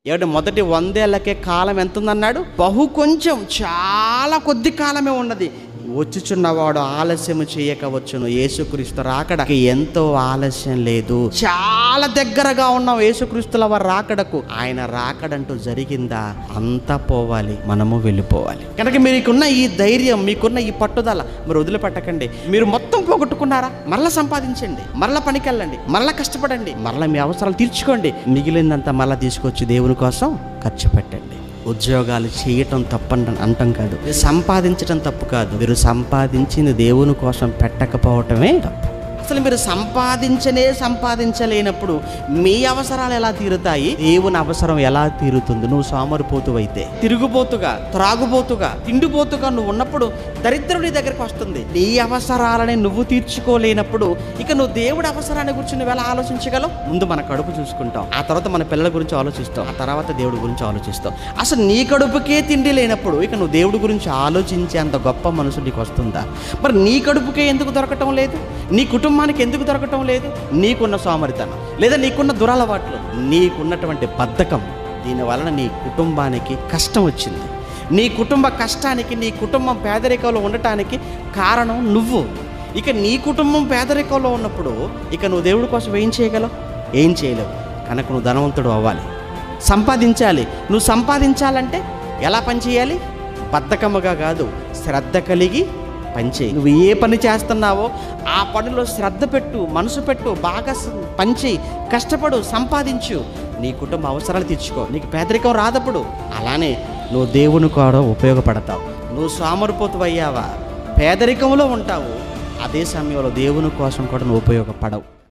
ఏడు మొదటి వందేళ్లకే కాలం ఎంత ఉందన్నాడు బహు కొంచెం చాలా కొద్ది కాలమే ఉన్నది వచ్చుచున్నవాడు ఆలస్యము చేయకవచ్చును యేసుక్రీస్తు రాకడకి ఎంతో ఆలస్యం లేదు చాలా దగ్గరగా ఉన్నాం యేసుక్రీస్తుల వారి రాకడకు ఆయన రాకడంటూ జరిగిందా అంతా పోవాలి మనము వెళ్ళిపోవాలి కనుక మీకున్న ఈ ధైర్యం మీకున్న ఈ పట్టుదల మీరు వదిలిపెట్టకండి మీరు మొత్తం పోగొట్టుకున్నారా మరలా సంపాదించండి మరలా పనికెళ్ళండి మరలా కష్టపడండి మరలా మీ అవసరాలు తీర్చుకోండి మిగిలిందంతా మరలా తీసుకొచ్చి దేవుని కోసం ఖర్చు పెట్టండి ఉద్యోగాలు చేయటం తప్పని అంటాం కాదు సంపాదించటం తప్పు కాదు మీరు సంపాదించింది దేవుని కోసం పెట్టకపోవటమే తప్పు అసలు మీరు సంపాదించనే సంపాదించలేనప్పుడు మీ అవసరాలు ఎలా తీరుతాయి దేవుని అవసరం ఎలా తీరుతుంది నువ్వు సోమరిపోతు అయితే తిరుగుబోతుగా త్రాగుబోతుగా తిండిపోతుగా నువ్వు ఉన్నప్పుడు దరిద్రుడి దగ్గరికి వస్తుంది నీ అవసరాలని నువ్వు తీర్చుకోలేనప్పుడు ఇక నువ్వు దేవుడి అవసరాన్ని గురించి నువ్వు ఎలా ఆలోచించగలవు ముందు మన కడుపు చూసుకుంటాం ఆ తర్వాత మన పిల్లల గురించి ఆలోచిస్తాం ఆ తర్వాత దేవుడి గురించి ఆలోచిస్తాం అసలు నీ కడుపుకే తిండి లేనప్పుడు ఇక నువ్వు దేవుడి గురించి ఆలోచించే అంత గొప్ప మనసు నీకు వస్తుందా మరి నీ కడుపుకే ఎందుకు దొరకటం లేదు నీ కుటుంబానికి ఎందుకు దొరకటం లేదు నీకున్న సోమరితనం లేదా నీకున్న దురలవాట్లు నీకున్నటువంటి బద్ధకం దీని వలన నీ కుటుంబానికి కష్టం వచ్చింది నీ కుటుంబ కష్టానికి నీ కుటుంబం పేదరికంలో ఉండటానికి కారణం నువ్వు ఇక నీ కుటుంబం పేదరికంలో ఉన్నప్పుడు ఇక నువ్వు దేవుడి కోసం ఏం చేయగలవు ఏం చేయలేవు కనుక నువ్వు ధనవంతుడు అవ్వాలి సంపాదించాలి నువ్వు సంపాదించాలంటే ఎలా పనిచేయాలి బద్ధకముగా కాదు శ్రద్ధ కలిగి పనిచేయి నువ్వు ఏ పని చేస్తున్నావో ఆ పనిలో శ్రద్ధ పెట్టు మనసు పెట్టు బాగా స- పనిచేయి కష్టపడు సంపాదించు నీ కుటుంబ అవసరాలు తీర్చుకో నీకు పేదరికం రాదప్పుడు అలానే నువ్వు దేవుని కూడా ఉపయోగపడతావు నువ్వు సోమరిపోతు అయ్యావా పేదరికంలో ఉంటావు అదే సమయంలో దేవుని కోసం కూడా నువ్వు ఉపయోగపడవు